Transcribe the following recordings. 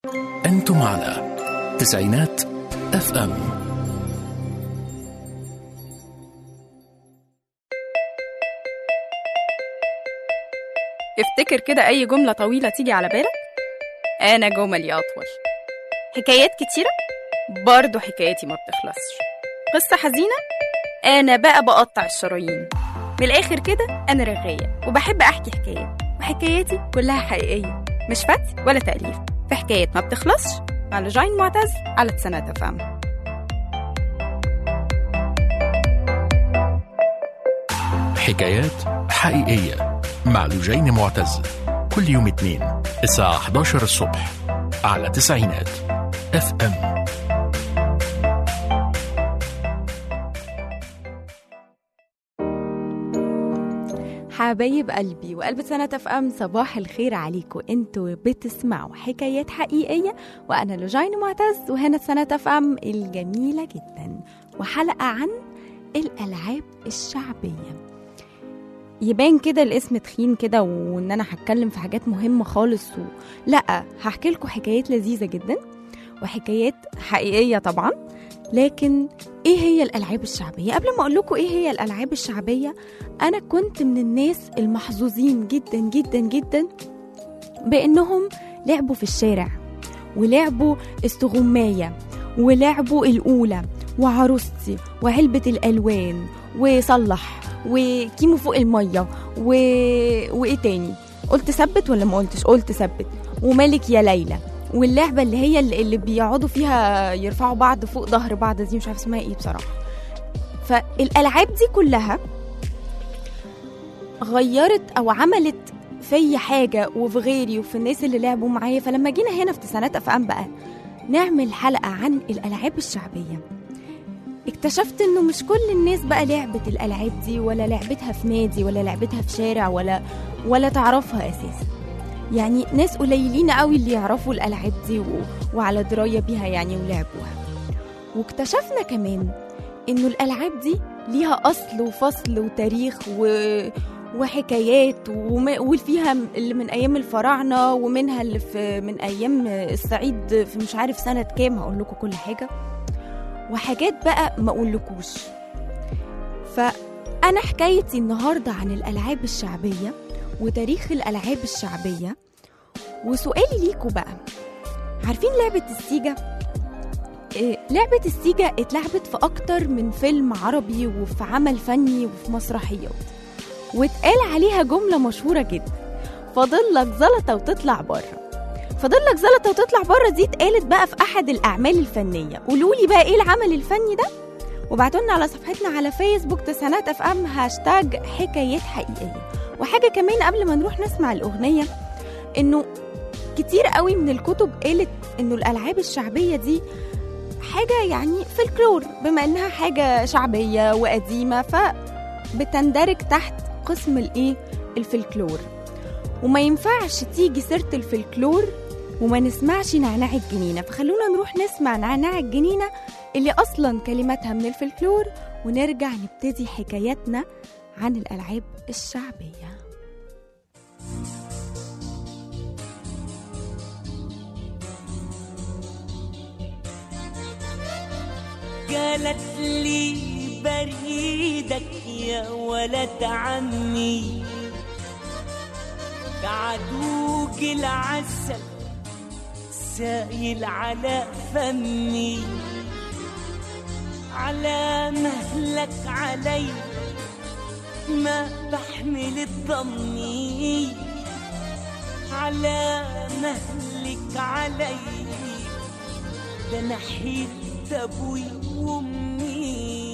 أنتم على تسعينات اف ام افتكر كده أي جملة طويلة تيجي على بالك أنا جملي أطول حكايات كتيرة برضه حكاياتي ما بتخلصش قصة حزينة أنا بقى بقطع الشرايين من الآخر كده أنا رغاية وبحب أحكي حكايات وحكاياتي كلها حقيقية مش فتي ولا تأليف في حكايات ما بتخلصش مع لجين معتز على تسنة فهم حكايات حقيقية مع لجين معتز كل يوم اثنين الساعة 11 الصبح على تسعينات اف ام حبايب قلبي وقلب سنة اف ام صباح الخير عليكم انتوا بتسمعوا حكايات حقيقية وانا لجين معتز وهنا سنة اف ام الجميلة جدا وحلقة عن الالعاب الشعبية يبان كده الاسم تخين كده وان انا هتكلم في حاجات مهمة خالص و... لا هحكي لكم حكايات لذيذة جدا وحكايات حقيقية طبعا لكن ايه هي الالعاب الشعبيه قبل ما اقول لكم ايه هي الالعاب الشعبيه انا كنت من الناس المحظوظين جدا جدا جدا بانهم لعبوا في الشارع ولعبوا استغمايه ولعبوا الاولى وعروستي وعلبه الالوان وصلح وكيمو فوق الميه و... وايه تاني قلت ثبت ولا ما قلتش قلت ثبت وملك يا ليلى واللعبه اللي هي اللي, اللي بيقعدوا فيها يرفعوا بعض فوق ظهر بعض دي مش عارفه اسمها ايه بصراحه فالالعاب دي كلها غيرت او عملت في حاجه وفي غيري وفي الناس اللي لعبوا معايا فلما جينا هنا في تسعينات افهام بقى نعمل حلقه عن الالعاب الشعبيه اكتشفت انه مش كل الناس بقى لعبت الالعاب دي ولا لعبتها في نادي ولا لعبتها في شارع ولا ولا تعرفها اساسا يعني ناس قليلين قوي اللي يعرفوا الالعاب دي و... وعلى درايه بيها يعني ولعبوها واكتشفنا كمان انه الالعاب دي ليها اصل وفصل وتاريخ و... وحكايات وم... وفيها اللي من ايام الفراعنه ومنها اللي في من ايام الصعيد في مش عارف سنه كام هقول لكم كل حاجه وحاجات بقى ما اقولكوش فانا حكايتي النهارده عن الالعاب الشعبيه وتاريخ الالعاب الشعبيه وسؤالي ليكوا بقى عارفين لعبه السيجا إيه لعبة السيجا اتلعبت في أكتر من فيلم عربي وفي عمل فني وفي مسرحيات واتقال عليها جملة مشهورة جدا فاضل لك زلطة وتطلع بره فاضل لك زلطة وتطلع بره دي اتقالت بقى في أحد الأعمال الفنية قولوا لي بقى إيه العمل الفني ده وبعتوا لنا على صفحتنا على فيسبوك تسعينات اف ام هاشتاج حكايات حقيقية وحاجة كمان قبل ما نروح نسمع الأغنية إنه كتير قوي من الكتب قالت إنه الألعاب الشعبية دي حاجة يعني فلكلور بما إنها حاجة شعبية وقديمة فبتندرج تحت قسم الإيه الفلكلور وما ينفعش تيجي سيرة الفلكلور وما نسمعش نعناع الجنينة فخلونا نروح نسمع نعناع الجنينة اللي أصلا كلماتها من الفلكلور ونرجع نبتدي حكاياتنا عن الألعاب الشعبية قالت لي بريدك يا ولد عمي كعدوك العسل سايل على فمي على مهلك علي ما بحمل الضمي على مهلك علي ده نحيت ابوي وامي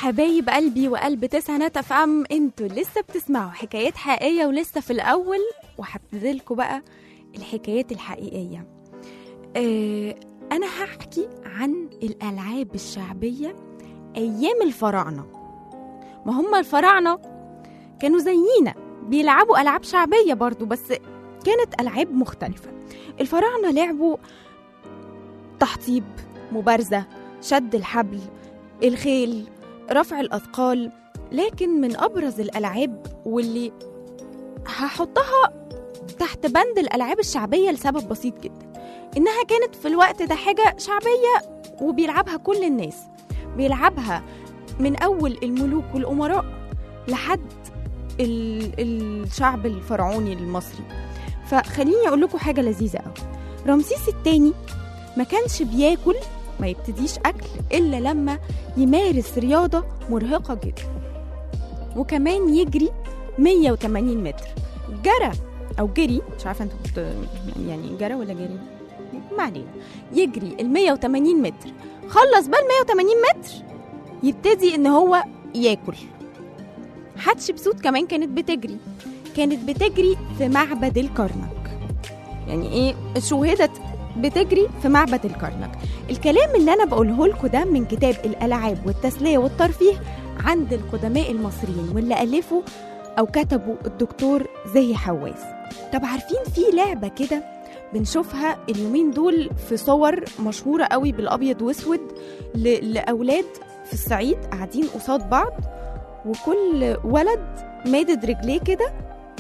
حبايب قلبي وقلب تسعة افهم انتوا لسه بتسمعوا حكايات حقيقية ولسه في الأول وهبتدي لكم بقى الحكايات الحقيقية آه أنا هحكي عن الألعاب الشعبية أيام الفراعنة ما هم الفراعنة كانوا زينا بيلعبوا ألعاب شعبية برضو بس كانت ألعاب مختلفة الفراعنة لعبوا تحطيب مبارزة شد الحبل الخيل رفع الأثقال لكن من أبرز الألعاب واللي هحطها تحت بند الألعاب الشعبية لسبب بسيط جدا إنها كانت في الوقت ده حاجة شعبية وبيلعبها كل الناس بيلعبها من أول الملوك والأمراء لحد ال- الشعب الفرعوني المصري فخليني أقول لكم حاجة لذيذة أوي رمسيس الثاني ما كانش بياكل ما يبتديش أكل إلا لما يمارس رياضة مرهقة جدا وكمان يجري 180 متر جرى أو جري مش عارفة انتوا بت... يعني جرى ولا جري ما علينا يجري ال 180 متر خلص بقى ال 180 متر يبتدي ان هو ياكل حتشبسوت كمان كانت بتجري كانت بتجري في معبد الكرنك يعني ايه شوهدت بتجري في معبد الكرنك الكلام اللي انا بقوله لكم ده من كتاب الالعاب والتسليه والترفيه عند القدماء المصريين واللي الفوا او كتبوا الدكتور زاهي حواس طب عارفين في لعبه كده بنشوفها اليومين دول في صور مشهوره قوي بالابيض واسود ل- لاولاد في الصعيد قاعدين قصاد بعض وكل ولد مادد رجليه كده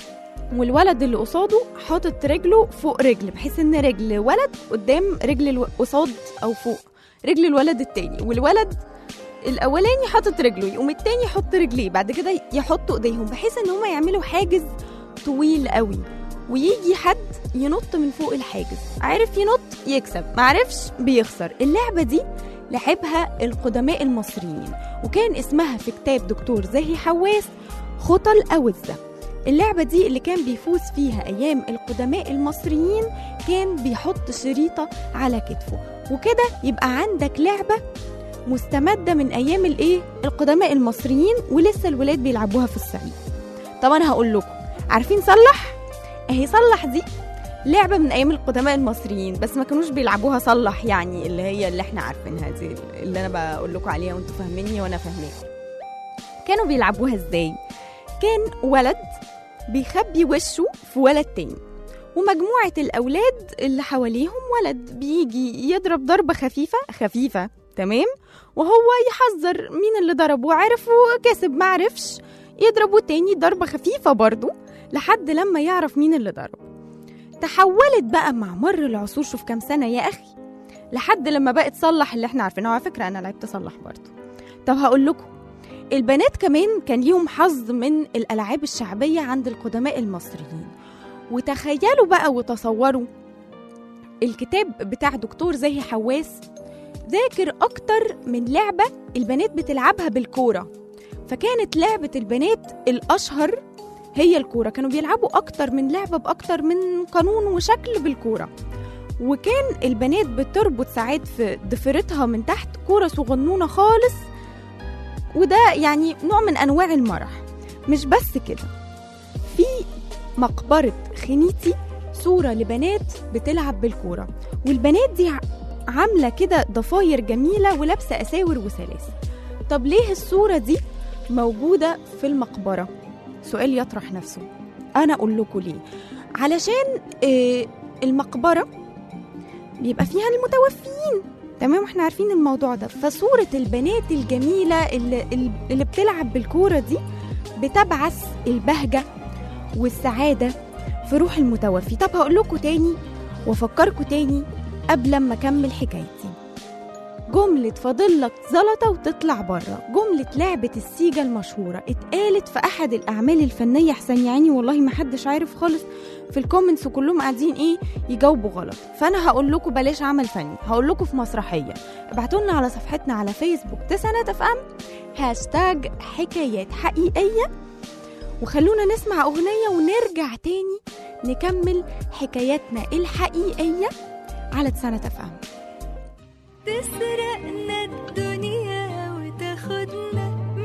والولد اللي قصاده حاطط رجله فوق رجل بحيث ان رجل ولد قدام رجل الو- قصاد او فوق رجل الولد التاني والولد الاولاني حاطط رجله يقوم التاني يحط رجليه بعد كده يحطوا ايديهم بحيث ان هما يعملوا حاجز طويل قوي ويجي حد ينط من فوق الحاجز عارف ينط يكسب معرفش بيخسر اللعبة دي لعبها القدماء المصريين وكان اسمها في كتاب دكتور زاهي حواس خطى الأوزة اللعبة دي اللي كان بيفوز فيها أيام القدماء المصريين كان بيحط شريطة على كتفه وكده يبقى عندك لعبة مستمدة من أيام الإيه؟ القدماء المصريين ولسه الولاد بيلعبوها في الصعيد طب أنا هقول لكم عارفين صلح؟ أهي صلح دي لعبة من أيام القدماء المصريين بس ما كانوش بيلعبوها صلح يعني اللي هي اللي احنا عارفينها دي اللي أنا بقول لكم عليها وانتوا فاهميني وأنا فاهماكم كانوا بيلعبوها ازاي؟ كان ولد بيخبي وشه في ولد تاني ومجموعة الأولاد اللي حواليهم ولد بيجي يضرب ضربة خفيفة خفيفة تمام وهو يحذر مين اللي ضربه وعرف وكسب معرفش يضربه تاني ضربة خفيفة برضو لحد لما يعرف مين اللي ضربه تحولت بقى مع مر العصور شوف كام سنة يا أخي لحد لما بقت صلح اللي احنا عارفينه على فكرة أنا لعبت صلح برضو طب هقول لكم البنات كمان كان ليهم حظ من الألعاب الشعبية عند القدماء المصريين وتخيلوا بقى وتصوروا الكتاب بتاع دكتور زاهي حواس ذاكر أكتر من لعبة البنات بتلعبها بالكورة فكانت لعبة البنات الأشهر هي الكورة كانوا بيلعبوا أكتر من لعبة بأكتر من قانون وشكل بالكورة وكان البنات بتربط ساعات في ضفيرتها من تحت كورة صغنونة خالص وده يعني نوع من أنواع المرح مش بس كده في مقبرة خنيتي صورة لبنات بتلعب بالكورة والبنات دي ع- عاملة كده ضفاير جميلة ولابسة أساور وسلاسل طب ليه الصورة دي موجودة في المقبرة؟ سؤال يطرح نفسه أنا أقول لكم ليه علشان آه، المقبرة بيبقى فيها المتوفيين تمام احنا عارفين الموضوع ده فصورة البنات الجميلة اللي, اللي بتلعب بالكورة دي بتبعث البهجة والسعادة في روح المتوفي طب هقول لكم تاني وافكركم تاني قبل ما اكمل حكايتي جملة فاضلك زلطة وتطلع بره جملة لعبة السيجا المشهورة اتقالت في أحد الأعمال الفنية حسن يا عيني والله ما حدش عارف خالص في الكومنتس وكلهم قاعدين ايه يجاوبوا غلط فأنا هقول لكم بلاش عمل فني هقول لكم في مسرحية ابعتوا لنا على صفحتنا على فيسبوك تسعة اف ام هاشتاج حكايات حقيقية وخلونا نسمع أغنية ونرجع تاني نكمل حكاياتنا الحقيقية على تسعة اف ام تسرقنا الدنيا وتاخدنا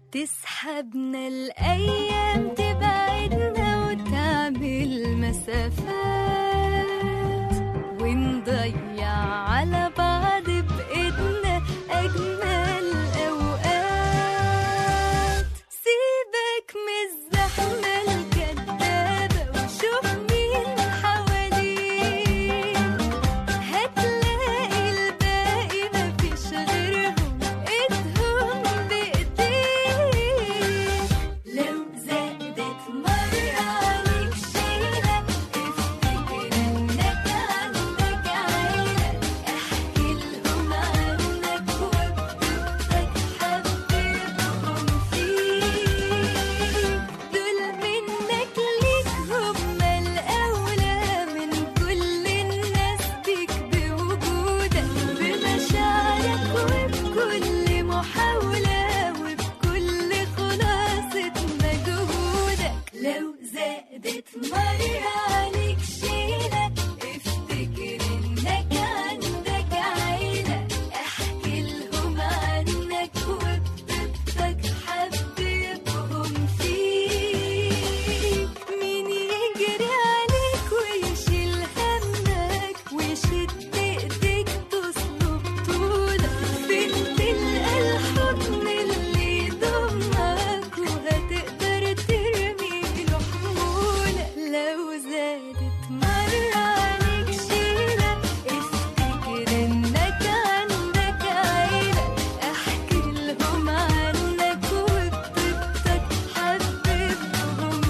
تسحبنا الأيام تبعدنا وتعمل مسافات ونضيع على بعض بإيدنا أجمل أوقات سيبك من الزحمة الكدابة وشوف مين حواليك هتلاقي الباقي مفيش غيرهم ايدهم بايديك لو زادت مرة عليك شيلة افتكر انك عندك عيلة احكي لهم عنك وبتبقى حبيبهم فيك دول منك ليك هما الأولى من كل الناس بيك بوجودك بمشاعرك وبكل محاولة وبكل خلاصة مجهودك لو زادت مرة عليك شيلة افتكر انك عندك عيلة احكي لهم عنك وبتبقى حبيبهم فيك مين يجري عليك ويشيل همك ويشد ايديك تصلب طولك فين تلقى الحضن اللي يضمك وهتقدر ترمي له حمولك لو زادت مرة عليك شيلة افتكر انك عندك عيلة احكي لهم عنك وبتبقى حبيبهم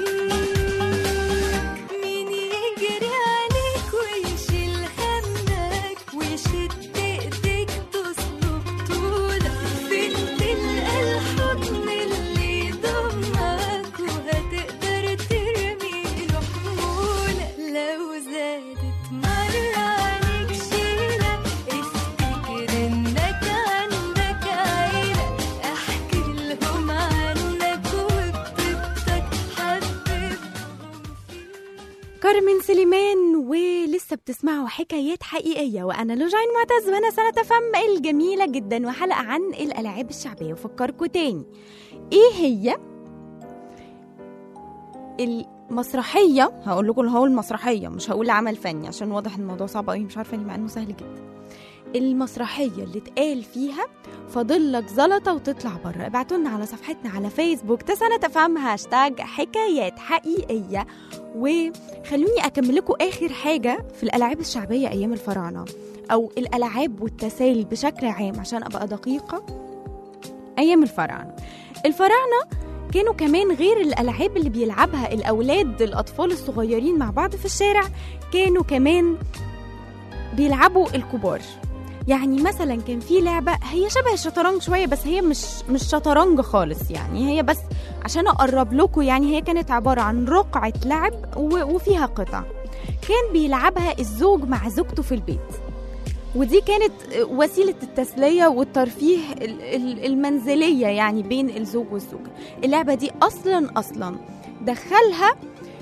فيك مين يجري عليك ويشيل همك ويشد ايديك تصلب طولك فين تلقى الحضن اللي يضمك وهتقدر ترمي له حمولك لو زادت مرة عليك شيلة افتكر انك عندك عيلة احكي لهم عنك وبتبقى حبيبهم فيك كارمن سليمان ولسه بتسمعوا حكايات حقيقية وأنا لوجين معتز وأنا سنة فم الجميلة جدا وحلقة عن الألعاب الشعبية وفكركم تاني إيه هي المسرحية هقول لكم هو المسرحية مش هقول عمل فني عشان واضح إن الموضوع صعب قوي مش عارفة ليه مع إنه سهل جدا المسرحية اللي اتقال فيها فاضل لك زلطة وتطلع بره ابعتوا لنا على صفحتنا على فيسبوك تسنة تفهم هاشتاج حكايات حقيقية وخلوني أكمل لكم آخر حاجة في الألعاب الشعبية أيام الفراعنة أو الألعاب والتسالي بشكل عام عشان أبقى دقيقة أيام الفراعنة الفراعنة كانوا كمان غير الألعاب اللي بيلعبها الأولاد الأطفال الصغيرين مع بعض في الشارع كانوا كمان بيلعبوا الكبار يعني مثلا كان في لعبة هي شبه الشطرنج شوية بس هي مش مش شطرنج خالص يعني هي بس عشان أقرب لكم يعني هي كانت عبارة عن رقعة لعب و- وفيها قطع كان بيلعبها الزوج مع زوجته في البيت ودي كانت وسيلة التسلية والترفيه ال- ال- المنزلية يعني بين الزوج والزوجة اللعبة دي أصلا أصلا دخلها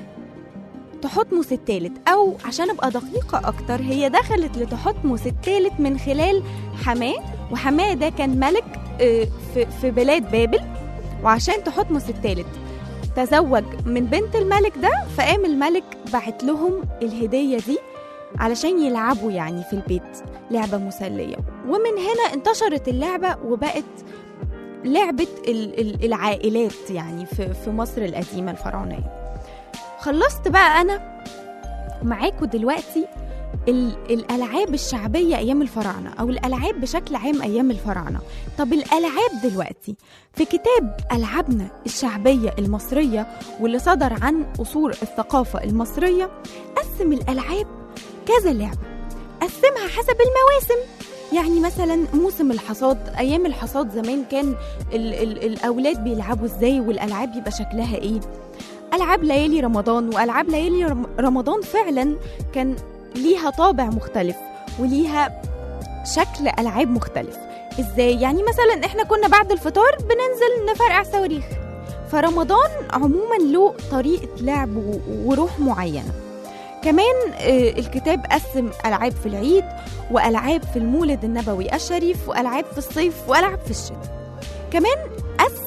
تحتمس الثالث أو عشان أبقى دقيقة أكتر هي دخلت لتحتمس الثالث من خلال حماه وحماه ده كان ملك آه، في- في بلاد بابل وعشان تحتمس الثالث تزوج من بنت الملك ده فقام الملك بعت لهم الهدية دي علشان يلعبوا يعني في البيت لعبة مسلية ومن هنا انتشرت اللعبة وبقت لعبة ال- ال- العائلات يعني في, في مصر القديمة الفرعونية خلصت بقى أنا معاكم دلوقتي ال- الألعاب الشعبية أيام الفراعنة أو الألعاب بشكل عام أيام الفراعنة طب الألعاب دلوقتي في كتاب ألعابنا الشعبية المصرية واللي صدر عن أصول الثقافة المصرية قسم الألعاب كذا لعبة قسمها حسب المواسم يعني مثلا موسم الحصاد ايام الحصاد زمان كان ال ال الاولاد بيلعبوا ازاي والالعاب يبقى شكلها ايه العاب ليالي رمضان والعاب ليالي رم- رمضان فعلا كان ليها طابع مختلف وليها شكل العاب مختلف ازاي يعني مثلا احنا كنا بعد الفطار بننزل نفرقع صواريخ فرمضان عموما له طريقه لعب و- وروح معينه كمان آه، الكتاب قسم ألعاب في العيد وألعاب في المولد النبوي الشريف وألعاب في الصيف وألعاب في الشتاء كمان قسم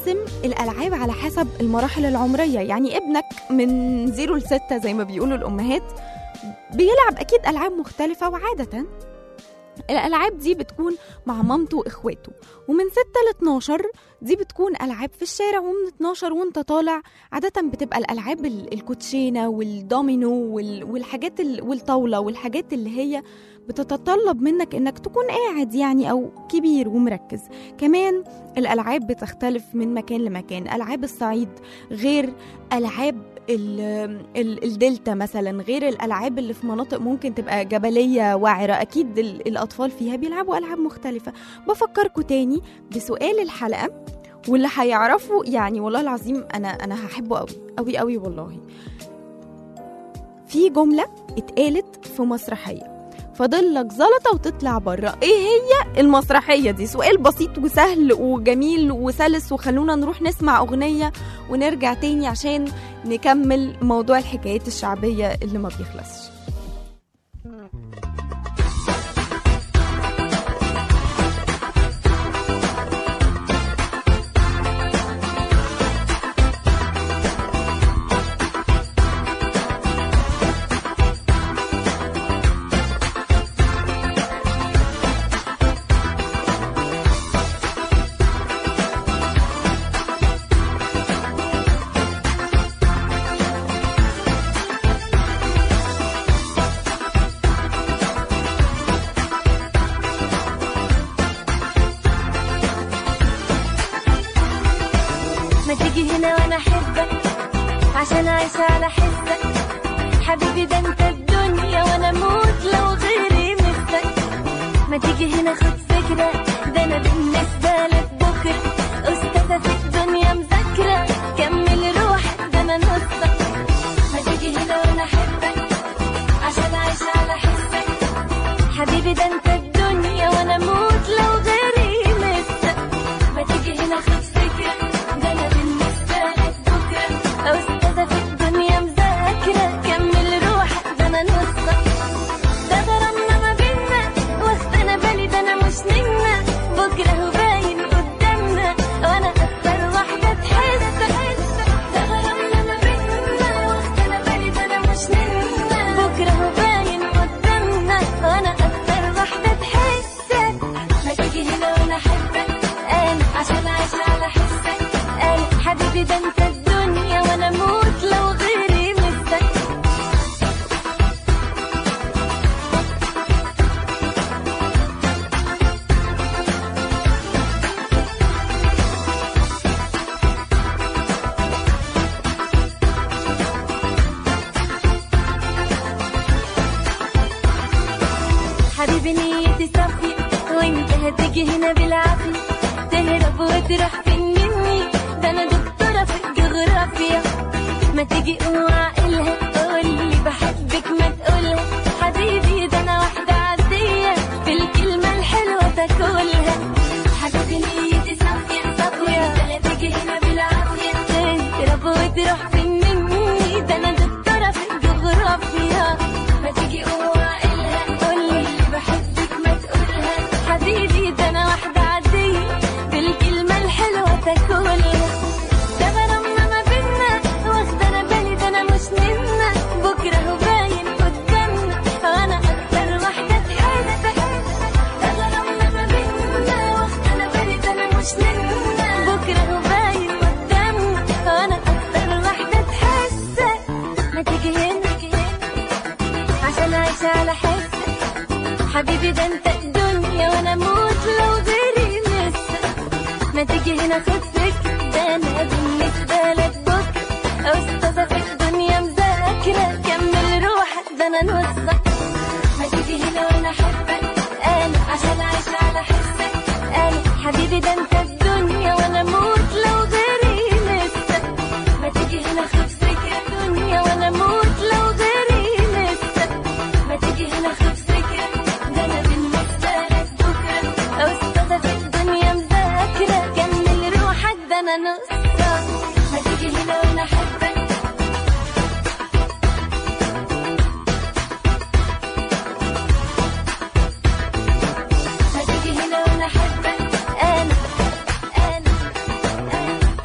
بنقسم الألعاب على حسب المراحل العمرية يعني ابنك من زيرو لستة زي ما بيقولوا الأمهات بيلعب أكيد ألعاب مختلفة وعادة الألعاب دي بتكون مع مامته وإخواته ومن 6 ل 12 دي بتكون ألعاب في الشارع ومن 12 وانت طالع عادة بتبقى الألعاب ال- الكوتشينة والدومينو وال- والحاجات ال- والطاولة والحاجات اللي هي بتتطلب منك انك تكون قاعد يعني او كبير ومركز كمان الالعاب بتختلف من مكان لمكان العاب الصعيد غير العاب ال- ال- الدلتا مثلا غير الالعاب اللي في مناطق ممكن تبقى جبليه وعره اكيد ال- الاطفال فيها بيلعبوا العاب مختلفه بفكركم تاني بسؤال الحلقه واللي هيعرفوا يعني والله العظيم انا انا هحبه قوي قوي قوي والله في جمله اتقالت في مسرحيه فاضل لك زلطه وتطلع بره ايه هي المسرحيه دي سؤال بسيط وسهل وجميل وسلس وخلونا نروح نسمع اغنيه ونرجع تاني عشان نكمل موضوع الحكايات الشعبيه اللي ما بيخلصش ما تيجي هنا وانا احبك عشان اعيش على حسك حبيبي ده انت الدنيا وانا اموت لو غيري مثلك ما تيجي هنا خد فكرة ده انا بالنسبة لك بكرة استاذة في الدنيا مذاكرة كمل روحك ده انا نصك ما تيجي هنا وانا احبك عشان اعيش على حسك حبيبي ده انت الدنيا وانا اموت لو غيري مثلك ما تيجي هنا خد فكرة ده انا بالنسبة لك بكرة استاذة في الدنيا مذاكرة كمل روحك ده انا نصك ده غرامنا ما بينا واخدنا بالي ده انا مش نمنا بكرة هو باين قدامنا وانا اكتر واحدة تحس ده غرامنا ما بينا واخدنا بالي ده انا مش نمنا بكرة هو باين قدامنا وانا اكتر واحدة تحسك ما تيجي هنا وانا احبك انا عشان اعيش على حسك انا حبيبي ده انت الدنيا وانا اموت لو غيري مثلك حبيبي نيتي صافية وانت هتيجي هنا بالعافية تهرب وتروح فين مني ده انا دكتورة في الجغرافيا ما تيجي وعقلها قولي بحبك ما تقولها حبيبي ده انا واحدة عادية بالكلمة الحلوة تاكلها حبيبي نيتي صافية صافية ده تيجي هنا بالعافية تهرب وتروح فين مني ده انا دكتورة في الجغرافيا ما تيجي وعقلها قولي بحبك ما تقولها حبيبي ده انا واحدة عادية بالكلمة الحلوة تاكلها ده غرامنا ما بينا واخدة انا بالي ده انا مش نمنا بكرة هو باين قدامنا وانا اكتر واحدة تحس ده غرامنا ما بينا واخدة انا بالي ده انا مش نمنا بكرة هو باين قدامنا وانا اكتر واحدة تحس ما تيجي هنا عشان اعيش على حسك حبيبي ده انت الدنيا وانا اموت لو غيري مثلك ما تيجي هنا خد فكرة ده انا بالنسبة لك بكرة استاذة في الدنيا مذاكرة كمل روحك ده انا نصك ما تيجي هنا وانا احبك انا عشان اعيش على حسك انا حبيبي ده انت الدنيا وانا اموت لو غيري مثلك ما تيجي هنا خد فكرة دنيا وانا اموت لو غيري مثلك ما تيجي هنا خد فكرة ده انا بالنسبة لك بكرة استاذة في الدنيا مذاكرة كمل روحك ده انا نصك ما تيجي هنا وانا احبك ما تيجي هنا وانا احبك انا انا انا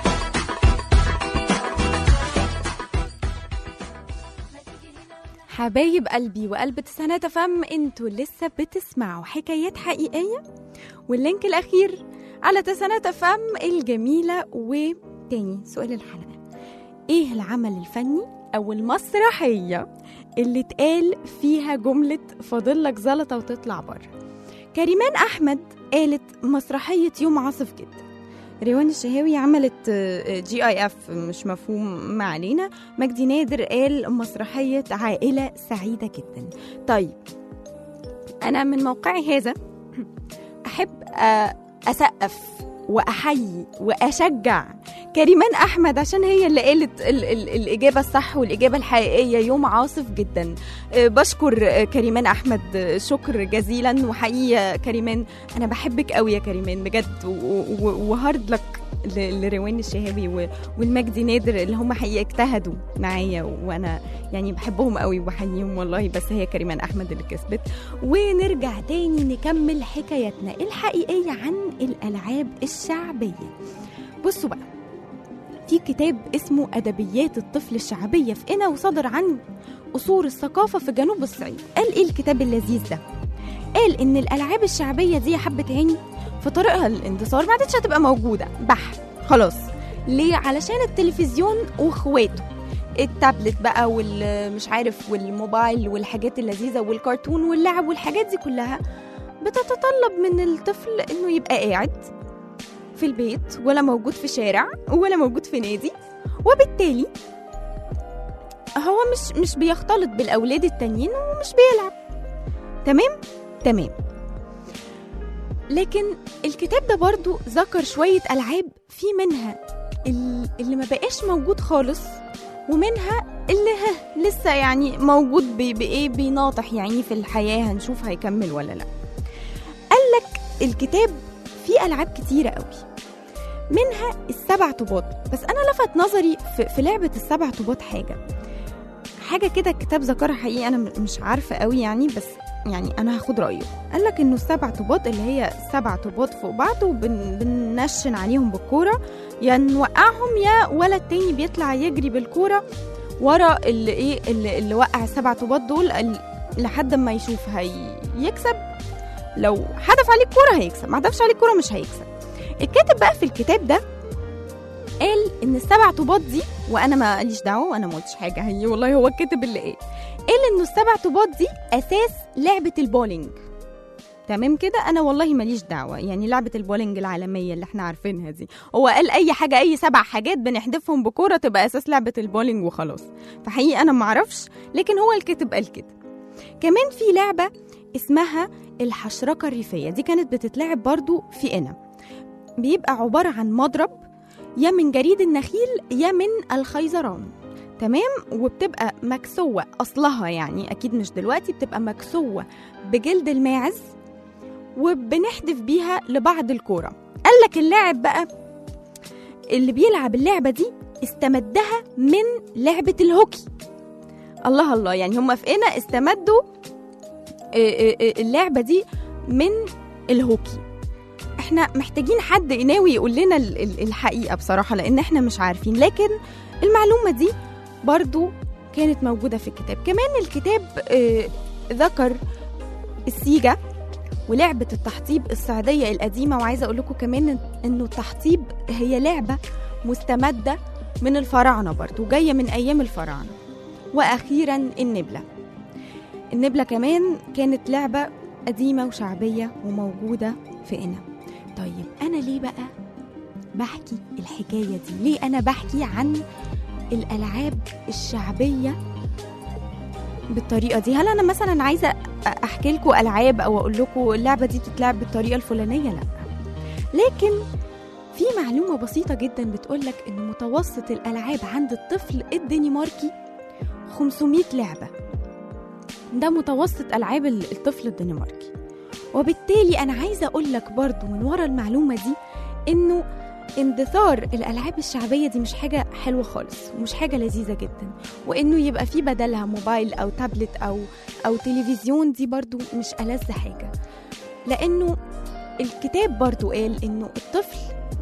حبايب قلبي وقلب تسعينات فم انتوا لسه بتسمعوا حكايات حقيقية واللينك الأخير على تسعينات فم الجميلة وتاني سؤال الحلقة ايه العمل الفني أو المسرحية اللي اتقال فيها جملة فاضلك زلطة وتطلع بره كريمان أحمد قالت مسرحية يوم عاصف جدا ريوان الشهاوي عملت جي اي اف مش مفهوم ما علينا مجدي نادر قال مسرحية عائلة سعيدة جدا طيب أنا من موقعي هذا أحب آه، أسقف وأحيي وأشجع كريمان أحمد عشان هي اللي قالت ال- ال- الإجابة الصح والإجابة الحقيقية يوم عاصف جدا آه، بشكر آه، كريمان أحمد آه، شكر جزيلا وحقيقي يا كريمان أنا بحبك قوي يا كريمان بجد و- و- وهارد لك ل- لروان الشهاوي و- والمجدي نادر اللي هم حقيقة اجتهدوا معايا وانا يعني بحبهم قوي وبحييهم والله بس هي كريمان احمد اللي كسبت ونرجع تاني نكمل حكايتنا الحقيقية عن الالعاب الشعبية بصوا بقى في كتاب اسمه أدبيات الطفل الشعبية في قنا وصدر عن أصول الثقافة في جنوب الصعيد قال إيه الكتاب اللذيذ ده قال إن الألعاب الشعبية دي يا حبة عيني في طريقها للانتصار ما عادتش هتبقى موجودة بح خلاص ليه علشان التلفزيون واخواته التابلت بقى والمش عارف والموبايل والحاجات اللذيذة والكرتون واللعب والحاجات دي كلها بتتطلب من الطفل انه يبقى قاعد في البيت ولا موجود في شارع ولا موجود في نادي وبالتالي هو مش مش بيختلط بالاولاد التانيين ومش بيلعب تمام تمام لكن الكتاب ده برضو ذكر شوية ألعاب في منها ال- اللي ما بقاش موجود خالص ومنها اللي ها لسه يعني موجود ب- بإيه بيناطح يعني في الحياة هنشوف هيكمل ولا لا قال لك الكتاب فيه ألعاب كتيرة قوي منها السبع طوبات بس أنا لفت نظري في, في لعبة السبع طوبات حاجة حاجة كده الكتاب ذكرها حقيقي أنا م- مش عارفة قوي يعني بس يعني انا هاخد رايه قال لك انه السبع طوبات اللي هي سبع طوبات فوق بعض وبننشن عليهم بالكوره يا نوقعهم يا ولد تاني بيطلع يجري بالكوره ورا اللي ايه اللي, اللي وقع السبع طوبات دول ال- لحد ما يشوف هيكسب لو حدف عليه الكوره هيكسب ما حدفش عليه الكوره مش هيكسب الكاتب بقى في الكتاب ده قال ان السبع طوبات دي وانا ما قاليش دعوه وانا ما قلتش حاجه هي والله هو الكاتب اللي قال قال انه السبع طوبات دي اساس لعبه البولينج تمام كده انا والله ماليش دعوه يعني لعبه البولينج العالميه اللي احنا عارفينها دي هو قال اي حاجه اي سبع حاجات بنحذفهم بكوره تبقى اساس لعبه البولينج وخلاص فحقيقي انا معرفش لكن هو الكاتب قال كده كمان في لعبه اسمها الحشركه الريفيه دي كانت بتتلعب برضو في قنا بيبقى عباره عن مضرب يا من جريد النخيل يا من الخيزران تمام وبتبقى مكسوة أصلها يعني أكيد مش دلوقتي بتبقى مكسوة بجلد الماعز وبنحدف بيها لبعض الكورة قال لك اللاعب بقى اللي بيلعب اللعبة دي استمدها من لعبة الهوكي الله الله يعني هم في قنا استمدوا آه، آه، آه، اللعبة دي من الهوكي احنا محتاجين حد قناوي يقول لنا ال- ال- الحقيقة بصراحة لأن احنا مش عارفين لكن المعلومة دي برضو كانت موجودة في الكتاب كمان الكتاب آه، ذكر السيجا ولعبة التحطيب الصعيدية القديمة وعايزة أقول لكم كمان إن- إنه التحطيب هي لعبة مستمدة من الفراعنة برضو جاية من أيام الفراعنة وأخيرا النبلة النبلة كمان كانت لعبة قديمة وشعبية وموجودة في قنا طيب أنا ليه بقى بحكي الحكاية دي ليه أنا بحكي عن الألعاب الشعبية بالطريقة دي هل أنا مثلا عايزة أحكي لكم ألعاب أو أقول لكم اللعبة دي بتتلعب بالطريقة الفلانية لا لكن في معلومة بسيطة جدا بتقولك إن متوسط الألعاب عند الطفل الدنماركي 500 لعبة ده متوسط ألعاب الطفل الدنماركي وبالتالي أنا عايزة أقول لك برضو من ورا المعلومة دي إنه اندثار الألعاب الشعبية دي مش حاجة حلوة خالص ومش حاجة لذيذة جدا وإنه يبقى في بدلها موبايل أو تابلت أو أو تلفزيون دي برضو مش ألذ حاجة لأنه الكتاب برضو قال إنه الطفل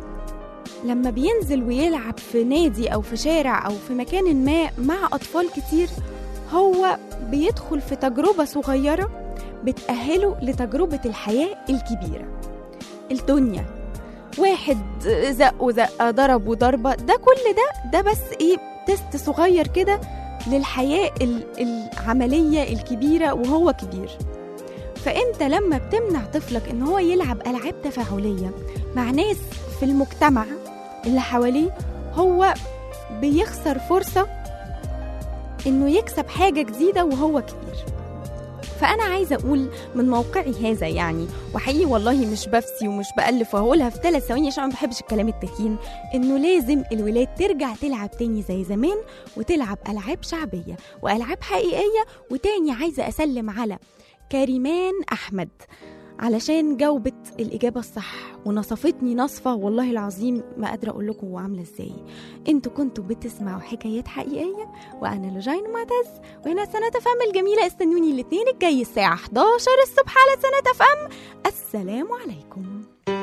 لما بينزل ويلعب في نادي أو في شارع أو في مكان ما مع أطفال كتير هو بيدخل في تجربة صغيرة بتأهله لتجربة الحياة الكبيرة الدنيا واحد زق وزقة ضرب وضربة ده كل ده ده بس ايه تست صغير كده للحياة ال- العملية الكبيرة وهو كبير فانت لما بتمنع طفلك ان هو يلعب العاب تفاعليه مع ناس في المجتمع اللي حواليه هو بيخسر فرصه انه يكسب حاجه جديده وهو كبير فانا عايزه اقول من موقعي هذا يعني وحقيقي والله مش بفسي ومش بالف وهقولها في ثلاث ثواني عشان ما بحبش الكلام التخين انه لازم الولاد ترجع تلعب تاني زي زمان وتلعب العاب شعبيه والعاب حقيقيه وتاني عايزه اسلم على كريمان احمد علشان جاوبت الإجابة الصح ونصفتني نصفة والله العظيم ما قادرة أقول لكم هو عاملة إزاي انتوا كنتوا بتسمعوا حكايات حقيقية وأنا لجين معتز وهنا سنة فم الجميلة استنوني الاثنين الجاي الساعة 11 الصبح على سنة فم السلام عليكم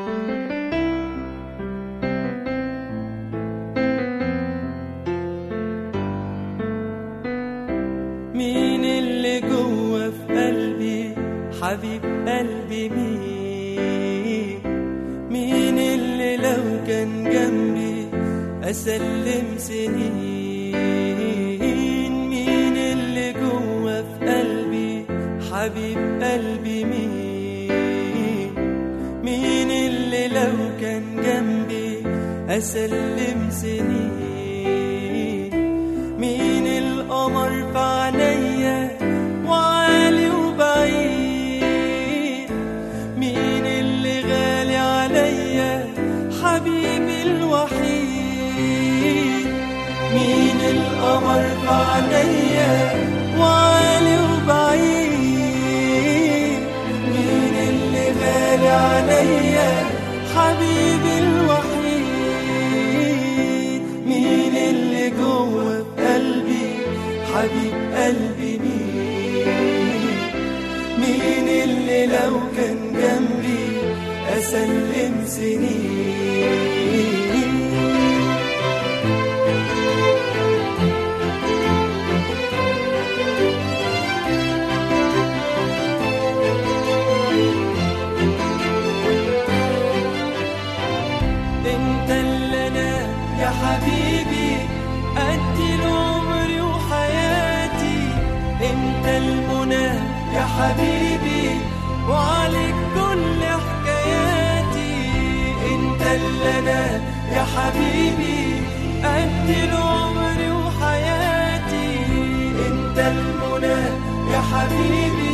مين اللي جوه في قلبي حبيب قلبي مين مين اللي لو كان جنبي أسلم سنين مين اللي جوه في قلبي حبيب قلبي مين مين اللي لو كان جنبي أسلم سنين مين القمر في عينيا وعالي وبعيد مين اللي غالي عليا حبيبي الوحيد مين القمر في عينيا وعالي وبعيد مين اللي غالي عليا حبيبي الوحيد مين اللي جوه في قلبي حبيب قلبي مين مين اللي لو كان جنبي أسلم سنين انت اللي انا يا حبيبي ادي عمري وحياتي انت المنى يا حبيبي وعليك كل حكاياتي انت اللي انا يا حبيبي ادي عمري وحياتي انت المنى يا حبيبي